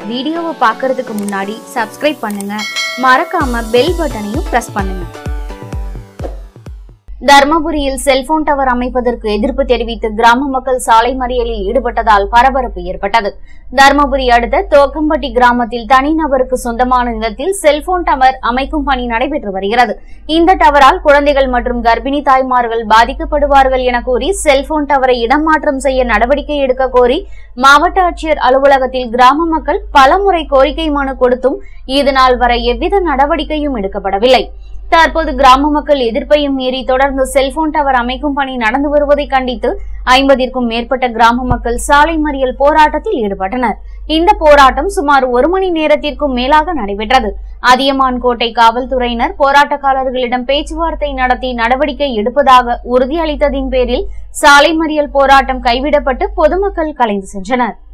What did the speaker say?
வீடியோவை பார்க்கறதுக்கு முன்னாடி சப்ஸ்கிரைப் பண்ணுங்க மறக்காம பெல் பட்டனையும் பிரஸ் பண்ணுங்க தர்மபுரியில் செல்போன் டவர் அமைப்பதற்கு எதிர்ப்பு தெரிவித்து கிராம மக்கள் சாலை மறியலில் ஈடுபட்டதால் பரபரப்பு ஏற்பட்டது தர்மபுரி அடுத்த தோக்கம்பட்டி கிராமத்தில் தனிநபருக்கு சொந்தமான நிலத்தில் செல்போன் டவர் அமைக்கும் பணி நடைபெற்று வருகிறது இந்த டவரால் குழந்தைகள் மற்றும் கர்ப்பிணி தாய்மார்கள் பாதிக்கப்படுவார்கள் என கூறி செல்போன் டவரை இடமாற்றம் செய்ய நடவடிக்கை எடுக்க கோரி மாவட்ட ஆட்சியர் அலுவலகத்தில் கிராம மக்கள் பலமுறை கோரிக்கை மனு கொடுத்தும் இதுநாள் வரை எவ்வித நடவடிக்கையும் எடுக்கப்படவில்லை தற்போது கிராம மக்கள் எதிர்ப்பையும் மீறி தொடர்ந்து செல்போன் டவர் அமைக்கும் பணி நடந்து வருவதை கண்டித்து ஐம்பதிற்கும் மேற்பட்ட கிராம மக்கள் சாலை மறியல் போராட்டத்தில் ஈடுபட்டனர் இந்த போராட்டம் சுமார் ஒரு மணி நேரத்திற்கும் மேலாக நடைபெற்றது அதியமான் கோட்டை காவல்துறையினர் போராட்டக்காரர்களிடம் பேச்சுவார்த்தை நடத்தி நடவடிக்கை எடுப்பதாக உறுதியளித்ததின் பேரில் சாலை மறியல் போராட்டம் கைவிடப்பட்டு பொதுமக்கள் கலைந்து சென்றனர்